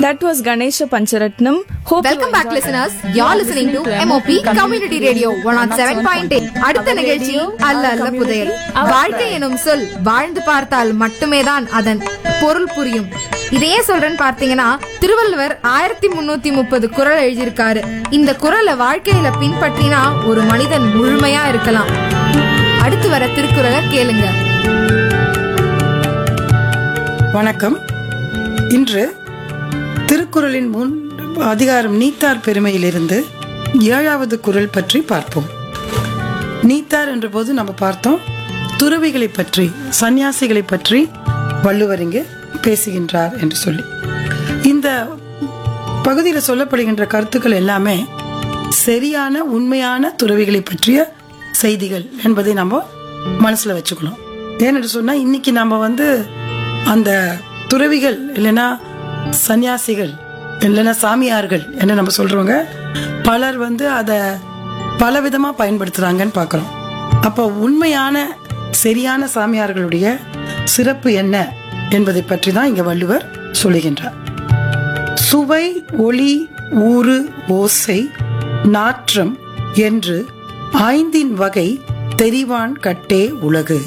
That was Ganesha Pancharatnam. Hope you welcome back enjoyed listeners you're listening to MOP community radio 107.8 அடுத்த நிகழ்ச்சி அல்ல அல்ல புதையல் வாழ்க்கை எனும் சொல் வாழ்ந்து பார்த்தால் மட்டுமே தான் அதன் பொருள் புரியும் இதையே சொல்றேன்னு பார்த்தீங்கன்னா திருவள்ளுவர் ஆயிரத்தி முன்னூத்தி முப்பது குறள் எழுதியிருக்காரு இந்த குறளை வாழ்க்கையில பின்பற்றினா ஒரு மனிதன் முழுமையா இருக்கலாம் அடுத்து வர திருக்குறளை கேளுங்க வணக்கம் இன்று திருக்குறளின் முன் அதிகாரம் நீத்தார் பெருமையிலிருந்து ஏழாவது குறள் பற்றி பார்ப்போம் நீத்தார் என்ற போது நம்ம பார்த்தோம் துறவிகளை பற்றி சந்நியாசிகளை பற்றி வள்ளுவர் இங்கு பேசுகின்றார் என்று சொல்லி இந்த பகுதியில் சொல்லப்படுகின்ற கருத்துக்கள் எல்லாமே சரியான உண்மையான துறவிகளை பற்றிய செய்திகள் என்பதை நம்ம மனசுல வச்சுக்கணும் ஏன்னு சொன்னா இன்னைக்கு நம்ம வந்து அந்த துறவிகள் இல்லைன்னா சன்னியாசிகள் இல்லைன்னா சாமியார்கள் என்ன நம்ம சொல்றவங்க பலர் வந்து அதை பலவிதமா பயன்படுத்துறாங்கன்னு பார்க்குறோம் அப்போ உண்மையான சரியான சாமியார்களுடைய சிறப்பு என்ன என்பதை பற்றி தான் இங்க வள்ளுவர் சொல்லுகின்றார் சுவை ஒளி ஊறு ஓசை நாற்றம் என்று ஐந்தின் வகை தெரிவான் கட்டே உலகு